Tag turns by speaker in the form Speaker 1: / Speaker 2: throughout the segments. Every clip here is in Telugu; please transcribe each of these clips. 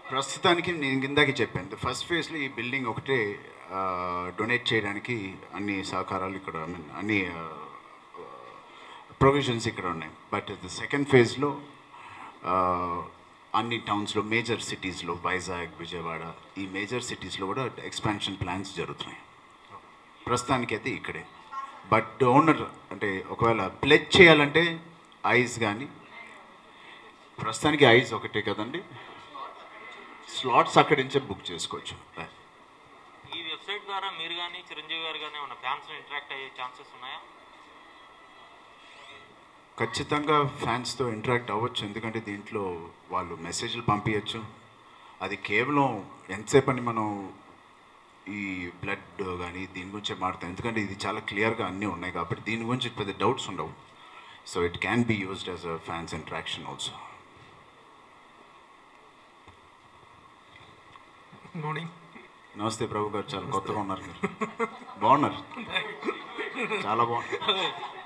Speaker 1: ప్రస్తుతానికి నేను ఇందాకే చెప్పాను ఫస్ట్ ఫేజ్లో ఈ బిల్డింగ్ ఒకటే డొనేట్ చేయడానికి అన్ని సహకారాలు ఇక్కడ I mean, అన్ని ప్రొవిజన్స్ ఇక్కడ ఉన్నాయి బట్ ద సెకండ్ ఫేజ్లో అన్ని టౌన్స్లో మేజర్ సిటీస్లో వైజాగ్ విజయవాడ ఈ మేజర్ సిటీస్లో కూడా ఎక్స్పాన్షన్ ప్లాన్స్ జరుగుతున్నాయి ప్రస్తుతానికి అయితే ఇక్కడే బట్ డోనర్ అంటే ఒకవేళ ప్లెజ్ చేయాలంటే ఐస్ కానీ ప్రస్తుతానికి ఐస్ ఒకటే కదండి స్లాట్స్ అక్కడి నుంచే బుక్ చేసుకోవచ్చు
Speaker 2: ఈ వెబ్సైట్ ద్వారా మీరు కానీ చిరంజీవి గారు కానీ ఉన్న ఫ్యాన్స్ ఇంటరాక్ట్ అయ్యే ఛాన్సెస్ ఉన్నాయా
Speaker 1: ఖచ్చితంగా ఫ్యాన్స్తో ఇంటరాక్ట్ అవ్వచ్చు ఎందుకంటే దీంట్లో వాళ్ళు మెసేజ్లు పంపించచ్చు అది కేవలం ఎంతసేపు అని మనం ఈ బ్లడ్ కానీ దీని గురించే మాడతాం ఎందుకంటే ఇది చాలా క్లియర్గా అన్నీ ఉన్నాయి కాబట్టి దీని గురించి పెద్ద డౌట్స్ ఉండవు so it can be used as a fans interaction also
Speaker 3: morning
Speaker 1: నమస్తే ప్రభు గారు చాలా కొత్తగా ఉన్నారు మీరు బాగున్నారు చాలా బాగున్నారు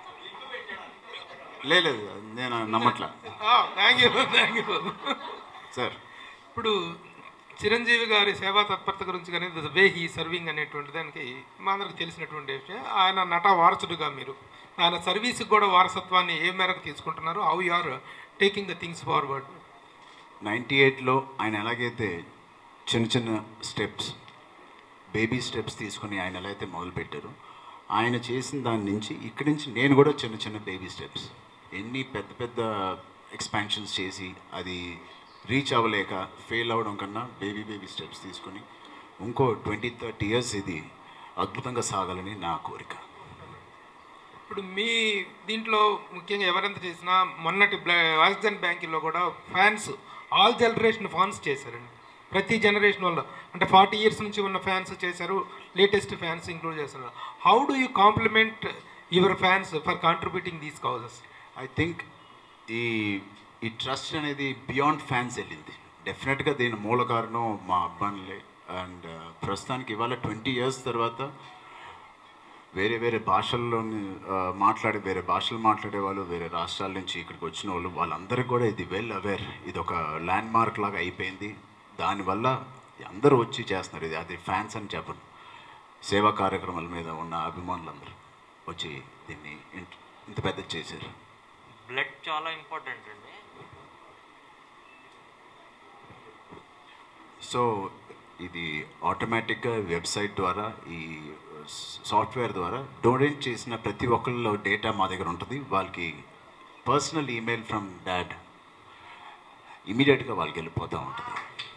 Speaker 1: లే, లేదు నేను నమ్మట్లా
Speaker 3: thank you thank you
Speaker 1: sir
Speaker 3: ఇప్పుడు చిరంజీవి గారి సేవా తత్పరత గురించి కానీ ద వే హీ సర్వింగ్ అనేటువంటి దానికి మా అందరికి తెలిసినటువంటి విషయం ఆయన నట వారసుడుగా మీరు ఆయన సర్వీస్కి కూడా వారసత్వాన్ని ఏ మేరకు తీసుకుంటున్నారు how you are taking the things forward
Speaker 1: ninety ఎయిట్లో ఆయన ఎలాగైతే చిన్న చిన్న స్టెప్స్ బేబీ స్టెప్స్ తీసుకుని ఆయన ఎలా అయితే మొదలుపెట్టారో ఆయన చేసిన దాని నుంచి ఇక్కడి నుంచి నేను కూడా చిన్న చిన్న బేబీ స్టెప్స్ ఎన్ని పెద్ద పెద్ద ఎక్స్పాన్షన్స్ చేసి అది రీచ్ అవ్వలేక ఫెయిల్ అవ్వడం కన్నా బేబీ బేబీ స్టెప్స్ తీసుకుని ఇంకో ట్వంటీ థర్టీ ఇయర్స్ ఇది అద్భుతంగా సాగాలని నా కోరిక
Speaker 3: ఇప్పుడు మీ దీంట్లో ముఖ్యంగా ఎవరెంత చేసినా మొన్నటి బ్లా ఆక్సిజన్ బ్యాంకుల్లో కూడా ఫ్యాన్స్ ఆల్ జనరేషన్ ఫ్యాన్స్ చేశారండి ప్రతి జనరేషన్ వల్ల అంటే ఫార్టీ ఇయర్స్ నుంచి ఉన్న ఫ్యాన్స్ చేశారు లేటెస్ట్ ఫ్యాన్స్ ఇంక్లూడ్ చేశారు how do you compliment your fans for contributing these causes
Speaker 1: I think ఈ ఈ ట్రస్ట్ అనేది బియాండ్ ఫ్యాన్స్ వెళ్ళింది డెఫినెట్గా దీని మూల కారణం మా అబ్బాయిలే అండ్ ప్రస్తుతానికి ఇవాళ ట్వంటీ ఇయర్స్ తర్వాత వేరే వేరే భాషల్లోని ఆ, మాట్లాడే వేరే భాషలు మాట్లాడే వాళ్ళు వేరే రాష్ట్రాల నుంచి ఇక్కడికి వచ్చిన వాళ్ళు వాళ్ళందరికీ కూడా ఇది వెల్ అవేర్ ఇది ఒక ల్యాండ్ మార్క్ లాగా అయిపోయింది దానివల్ల అందరూ వచ్చి చేస్తున్నారు ఇది అది ఫ్యాన్స్ అని చెప్పను సేవా కార్యక్రమాల మీద ఉన్న అభిమానులందరూ వచ్చి దీన్ని ఇంత ఇంత పెద్ద చేశారు
Speaker 2: బ్లడ్ చాలా ఇంపార్టెంట్ అండి
Speaker 1: సో ఇది ఆటోమేటిక్గా వెబ్సైట్ ద్వారా ఈ సాఫ్ట్వేర్ ద్వారా డొనేట్ చేసిన ప్రతి ఒక్కళ్ళ డేటా మా దగ్గర ఉంటుంది వాళ్ళకి పర్సనల్ ఈమెయిల్ ఫ్రమ్ డాడ్ ఇమీడియట్గా వాళ్ళకి వెళ్ళిపోతూ ఉంటుంది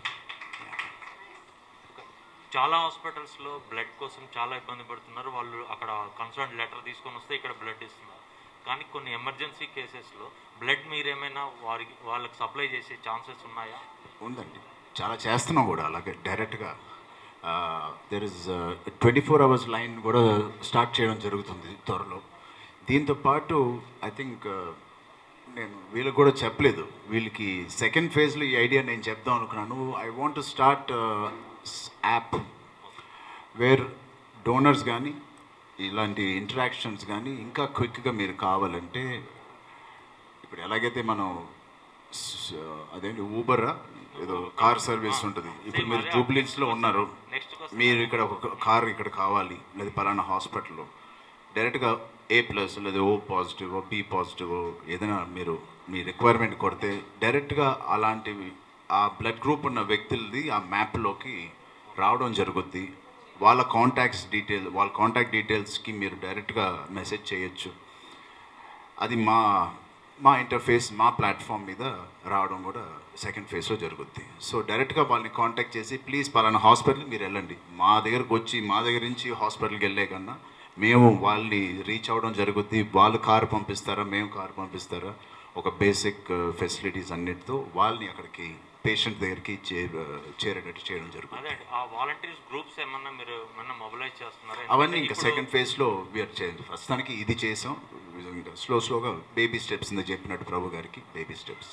Speaker 2: చాలా హాస్పిటల్స్లో బ్లడ్ కోసం చాలా ఇబ్బంది పడుతున్నారు వాళ్ళు అక్కడ కన్సర్న్ లెటర్ తీసుకొని వస్తే ఇక్కడ బ్లడ్ ఇస్తున్నారు కానీ కొన్ని ఎమర్జెన్సీ కేసెస్లో బ్లడ్ మీరేమైనా వారికి వాళ్ళకి సప్లై చేసే ఛాన్సెస్ ఉన్నాయా
Speaker 1: ఉందండి చాలా చేస్తున్నాం కూడా అలాగే డైరెక్ట్గా there is twenty four hours line కూడా స్టార్ట్ చేయడం జరుగుతుంది త్వరలో దీంతో పాటు ఐ థింక్ నేను వీళ్ళకి కూడా చెప్పలేదు వీళ్ళకి సెకండ్ ఫేజ్లో ఈ ఐడియా నేను చెప్దాం అనుకున్నాను I want to start app where donors కానీ ఇలాంటి ఇంటరాక్షన్స్ కానీ ఇంకా క్విక్గా మీరు కావాలంటే ఇప్పుడు ఎలాగైతే మనం స- అదేంటి ఊబరా ఏదో కార్ సర్వీస్ ఉంటుంది ఇప్పుడు మీరు జూబ్లీస్లో ఉన్నారు
Speaker 2: నెక్స్ట్
Speaker 1: మీరు ఇక్కడ ఒక కార్ ఇక్కడ కావాలి లేదా పలానా హాస్పిటల్లో డైరెక్ట్గా ఏ ప్లస్ లేదా ఓ పాజిటివ్ బి పాజిటివ్ ఏదైనా మీరు మీ రిక్వైర్మెంట్ కొడితే డైరెక్ట్గా అలాంటివి ఆ బ్లడ్ గ్రూప్ ఉన్న వ్యక్తులది ఆ మ్యాప్లోకి రావడం జరుగుద్ది వాళ్ళ కాంటాక్ట్స్ డీటెయిల్ వాళ్ళ కాంటాక్ట్ డీటెయిల్స్కి మీరు డైరెక్ట్గా మెసేజ్ చేయొచ్చు అది మా మా ఇంటర్ఫేస్ మా ప్లాట్ఫామ్ మీద రావడం కూడా సెకండ్ ఫేజ్లో జరుగుద్ది సో డైరెక్ట్గా వాళ్ళని కాంటాక్ట్ చేసి ప్లీజ్ పలానా హాస్పిటల్కి మీరు వెళ్ళండి మా దగ్గరకు వచ్చి మా దగ్గర నుంచి హాస్పిటల్కి వెళ్ళే కన్నా మేము వాళ్ళని రీచ్ అవ్వడం జరుగుద్ది వాళ్ళు కారు పంపిస్తారా మేము కారు పంపిస్తారా ఒక బేసిక్ ఫెసిలిటీస్ అన్నిటితో వాళ్ళని అక్కడికి పేషెంట్ దగ్గరికి చేర చేరేటట్టు చేయడం జరుగుతుంది
Speaker 2: అదే అండి ఆ వాలంటీర్స్ గ్రూప్స్ ఏమన్నా మీరు ఏమన్నా మొబిలైజ్ చేస్తున్నారా
Speaker 1: అవన్నీ ఇంకా
Speaker 2: ఇప్పుడు
Speaker 1: సెకండ్ ఫేజ్లో వీఆర్ చేయండి ప్రస్తుతానికి ఇది చేసాం ఇంకా స్లో స్లోగా బేబీ స్టెప్స్ ఇందా చెప్పినట్టు ప్రభు గారికి బేబీ స్టెప్స్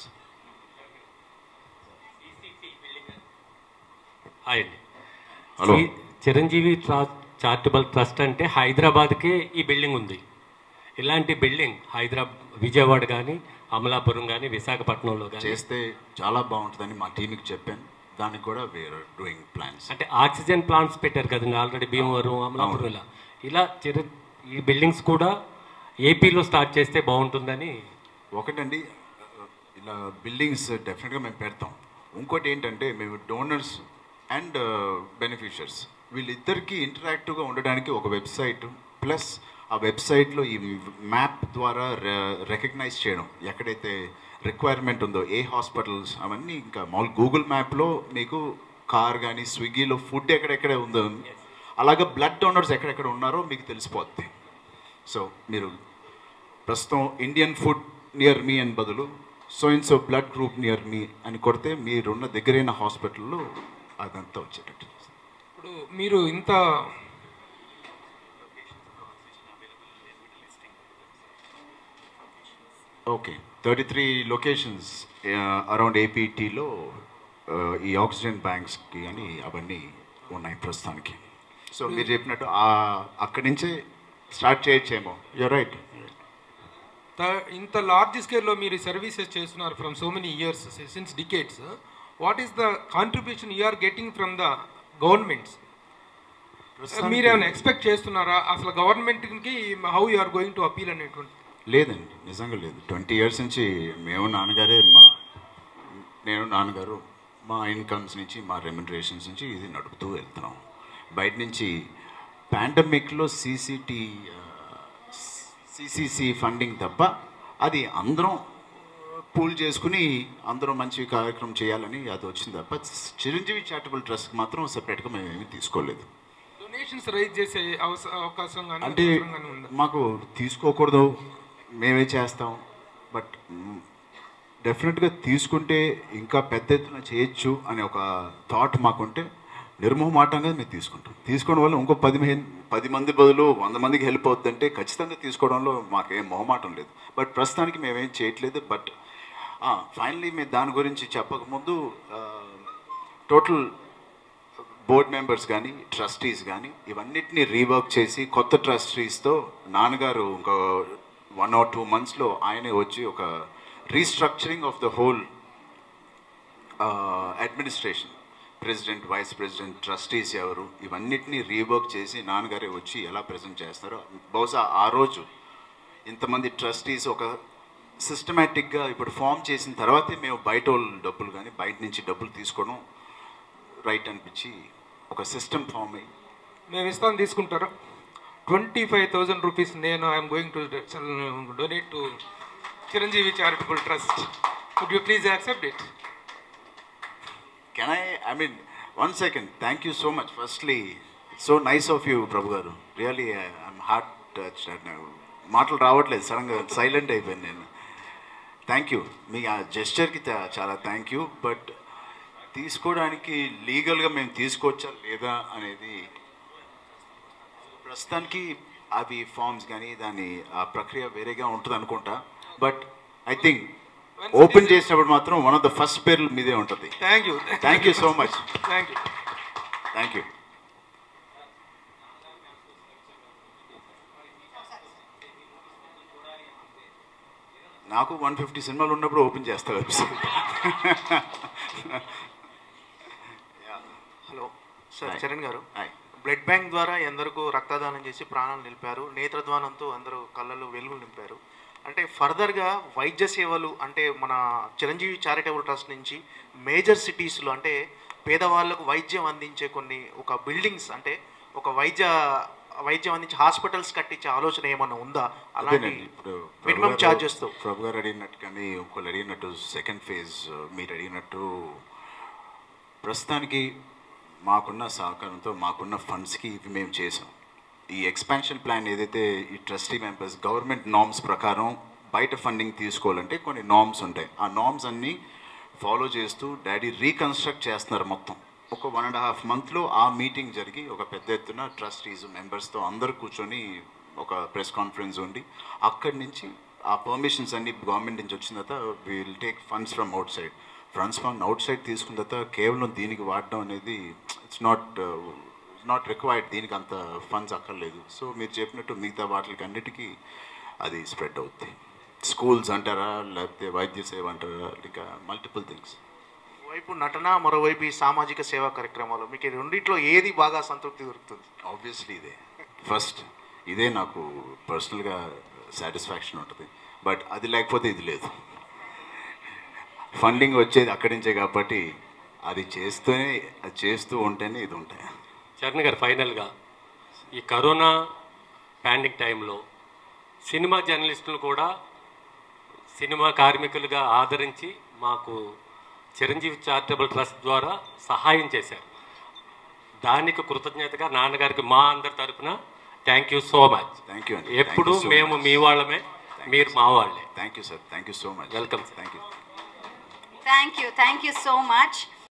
Speaker 4: హాయ్ అండి
Speaker 1: హలో.
Speaker 4: శ్రీ చిరంజీవి ట్రా- చారిటబుల్ ట్రస్ట్ అంటే హైదరాబాద్కే ఈ బిల్డింగ్ ఉంది ఇలాంటి బిల్డింగ్ హైదరాబాద్ విజయవాడ కానీ అమలాపురం కానీ విశాఖపట్నంలో కానీ
Speaker 1: చేస్తే చాలా బాగుంటుందని మా టీంకి చెప్పాను దానికి కూడా వేర్ డూయింగ్ ప్లాన్స్
Speaker 4: అంటే ఆక్సిజన్ ప్లాంట్స్ పెట్టారు కదండి ఆల్రెడీ భీమవరం అమలాపురం ఇలా ఇలా చిర ఈ బిల్డింగ్స్ కూడా ఏపీలో స్టార్ట్ చేస్తే బాగుంటుందని
Speaker 1: ఒకటండి ఇలా బిల్డింగ్స్ డెఫినెట్గా మేము పెడతాం ఇంకోటి ఏంటంటే మేము డోనర్స్ అండ్ బెనిఫిషియర్స్ వీళ్ళిద్దరికీ ఇంటరాక్టివ్గా ఉండడానికి ఒక వెబ్సైట్ ప్లస్ ఆ వెబ్సైట్లో ఈ మ్యాప్ ద్వారా రికగ్నైజ్ చేయడం ఎక్కడైతే రిక్వైర్మెంట్ ఉందో ఏ హాస్పిటల్స్ అవన్నీ ఇంకా మామూలు గూగుల్ మ్యాప్లో మీకు కార్ కానీ స్విగ్గీలో ఫుడ్ ఎక్కడెక్కడ ఉందో అలాగే బ్లడ్ డోనర్స్ ఎక్కడెక్కడ ఉన్నారో మీకు తెలిసిపోద్ది సో మీరు ప్రస్తుతం ఇండియన్ ఫుడ్ నియర్ మీ అని బదులు so in so blood group near me అని కొడితే మీరున్న దగ్గరైన హాస్పిటల్లో అదంతా వచ్చేటట్టు
Speaker 3: ఇప్పుడు మీరు ఇంత
Speaker 1: okay thirty three locations around ఏపీటీలో ఈ ఆక్సిజన్ బ్యాంక్స్కి అని అవన్నీ ఉన్నాయి ప్రస్తుతానికి సో మీరు చెప్పినట్టు ఆ- అక్కడి నుంచే స్టార్ట్ చేయొచ్చేమో యూర్ రైట్
Speaker 3: త- ఇంత లార్జ్ స్కేల్లో మీరు సర్వీసెస్ చేస్తున్నారు from so many years since decades what is the contribution you are getting from the governments మీరు ఏమైనా ఎక్స్పెక్ట్ చేస్తున్నారా అసలు గవర్నమెంట్కి how you are going to appeal అనేటువంటి
Speaker 1: లేదండి నిజంగా లేదు ట్వంటీ ఇయర్స్ నుంచి మేము నాన్నగారే మా నేను నాన్నగారు మా ఇన్కమ్స్ నుంచి మా రెమ్యునరేషన్స్ నుంచి ఇది నడుపుతూ వెళ్తున్నాం బయట నుంచి పాండమిక్లో సీసీటీ సిసిసి ఫండింగ్ తప్ప అది అందరం పూల్ చేసుకుని అందరం మంచి కార్యక్రమం చేయాలని అది వచ్చింది తప్ప చిరంజీవి చారిటబుల్ ట్రస్ట్కి మాత్రం సెపరేట్గా మేము ఏమీ తీసుకోలేదు
Speaker 3: డొనేషన్స్ రైజ్ చేసే అవస- అవకాశం కానీ
Speaker 1: అంటే
Speaker 3: అవసరం కానీ ఉందా
Speaker 1: మాకు తీసుకోకూడదు మేమే చేస్తాం బట్ డెఫినెట్గా తీసుకుంటే ఇంకా పెద్ద ఎత్తున చేయొచ్చు అనే ఒక థాట్ మాకుంటే నిర్మోహమాటంగా మేము తీసుకుంటాం తీసుకోవడం వల్ల ఇంకో పది మే- పది మంది బదులు వంద మందికి హెల్ప్ అవుతుందంటే ఖచ్చితంగా తీసుకోవడంలో మాకేం మొహమాటం లేదు బట్ ప్రస్తుతానికి మేమేం చేయట్లేదు బట్ ఫైనలీ మేము దాని గురించి చెప్పకముందు టోటల్ బోర్డ్ మెంబర్స్ కానీ ట్రస్టీస్ కానీ ఇవన్నిటిని రీవర్క్ చేసి కొత్త ట్రస్టీస్తో నాన్నగారు ఒక వన్ ఆర్ టూ మంత్స్లో ఆయనే వచ్చి ఒక restructuring of the whole administration president vice president trustees ఎవరు ఇవన్నిటిని రీవర్క్ చేసి నాన్నగారే వచ్చి ఎలా ప్రజెంట్ చేస్తారో బహుశా ఆ రోజు ఇంతమంది ట్రస్టీస్ ఒక సిస్టమేటిక్గా ఇప్పుడు ఫామ్ చేసిన తర్వాతే మేము బయట వాళ్ళు డబ్బులు కానీ బయట నుంచి డబ్బులు తీసుకోవడం రైట్ అనిపించి ఒక సిస్టమ్ ఫామ్ అయ్యి
Speaker 3: మేము ఇస్తాను తీసుకుంటారా ట్వంటీ ఫైవ్ థౌజండ్ రూపీస్ నేను I'm going to donate to Chiranjeevi charitable trust would you please accept it
Speaker 1: can I I mean one second thank you so much firstly so nice of you Prabhu garu really I'm heart touch మాటలు రావట్లేదు సడన్గా సైలెంట్ అయిపోయింది నేను థ్యాంక్ యూ మీ ఆ జెస్చర్కి చాలా థ్యాంక్ యూ బట్ తీసుకోవడానికి లీగల్గా మేము తీసుకోవచ్చా లేదా అనేది ప్రస్తుతానికి అవి ఫామ్స్ కానీ దాని ఆ ప్రక్రియ వేరేగా ఉంటుంది అనుకుంటా బట్ ఐ థింక్ ఓపెన్ చేసినప్పుడు మాత్రం వన్ ఆఫ్ ద ఫస్ట్ పేర్లు మీదే ఉంటుంది
Speaker 3: thank you
Speaker 1: thank you so much
Speaker 3: thank you
Speaker 1: thank you నాకు వన్ ఫిఫ్టీ సినిమాలు ఉన్నప్పుడు ఓపెన్ చేస్తా website
Speaker 5: hello sir
Speaker 1: Hi.
Speaker 5: Charan garu
Speaker 1: hi
Speaker 5: blood bank ద్వారా ఎందరికో రక్తదానం చేసి ప్రాణాలు నిలిపారు నేత్రద్వానంతో అందరూ కళ్ళలో వెలుగులు నింపారు అంటే ఫర్దర్గా వైద్య సేవలు అంటే మన చిరంజీవి చారిటబుల్ ట్రస్ట్ నుంచి మేజర్ సిటీస్లో అంటే పేదవాళ్ళకు వైద్యం అందించే కొన్ని ఒక బిల్డింగ్స్ అంటే ఒక వైద్య వైద్యం అందించే హాస్పిటల్స్ కట్టించే ఆలోచన ఏమన్నా ఉందా అలాంటి
Speaker 1: అదేనండి ఇప్పుడు ప్రభు
Speaker 5: మినిమం
Speaker 1: గారు-
Speaker 5: ఛార్జెస్తో
Speaker 1: ప్రభు గారు అడిగినట్టు కానీ ఇంకోళ్ళు అడిగినట్టు సెకండ్ ఫేజ్ మీరు అడిగినట్టు ప్రస్తుతానికి మాకున్న సహకారంతో మాకున్న ఫండ్స్కి ఇవి మేము చేసాం ఈ ఎక్స్పాన్షన్ ప్లాన్ ఏదైతే ఈ ట్రస్టీ మెంబర్స్ గవర్నమెంట్ నామ్స్ ప్రకారం బయట ఫండింగ్ తీసుకోవాలంటే కొన్ని నామ్స్ ఉంటాయి ఆ నామ్స్ అన్నీ ఫాలో చేస్తూ డాడీ రీకన్స్ట్రక్ట్ చేస్తున్నారు మొత్తం ఒక వన్ అండ్ హాఫ్ మంత్లో ఆ మీటింగ్ జరిగి ఒక పెద్ద ఎత్తున ట్రస్టీస్ మెంబర్స్తో అందరు కూర్చొని ఒక ప్రెస్ కాన్ఫరెన్స్ ఉండి అక్కడి నుంచి ఆ పర్మిషన్స్ అన్ని గవర్నమెంట్ నుంచి వచ్చిన తర్వాత will take funds from outside funds from outside తీసుకున్న తర్వాత కేవలం దీనికి వాడడం అనేది it's not it's not required దీనికి అంత ఫండ్స్ అక్కర్లేదు సో మీరు చెప్పినట్టు మిగతా వాటికి అన్నిటికీ అది స్ప్రెడ్ అవుద్ది స్కూల్స్ అంటారా లేకపోతే వైద్య సేవ అంటారా ఇంకా మల్టిపుల్ థింగ్స్
Speaker 5: ఒకవైపు నటన మరోవైపు ఈ సామాజిక సేవా కార్యక్రమాలు మీకు ఈ రెండిట్లో ఏది బాగా సంతృప్తి దొరుకుతుంది
Speaker 1: ఆబ్వియస్లీ ఇదే ఫస్ట్ ఇదే నాకు పర్సనల్గా సాటిస్ఫాక్షన్ ఉంటుంది బట్ అది లేకపోతే ఇది లేదు ఫండింగ్ వచ్చేది అక్కడి నుంచే కాబట్టి అది చేస్తూనే అది చేస్తూ ఉంటేనే ఇది ఉంటాయి
Speaker 4: చరణ్ గారు ఫైనల్గా ఈ కరోనా పాండింగ్ టైంలో సినిమా జర్నలిస్టులు కూడా సినిమా కార్మికులుగా ఆదరించి మాకు చిరంజీవి చారిటబుల్ ట్రస్ట్ ద్వారా సహాయం చేశారు దానికి కృతజ్ఞతగా నాన్నగారికి మా అందరి తరపున thank you so much
Speaker 1: thank you అండి
Speaker 4: ఎప్పుడు మేము మీ వాళ్ళమే మీరు మా వాళ్ళే
Speaker 1: thank you sir thank you so much
Speaker 4: Welcome, sir.
Speaker 1: Thank you
Speaker 6: thank you thank you so much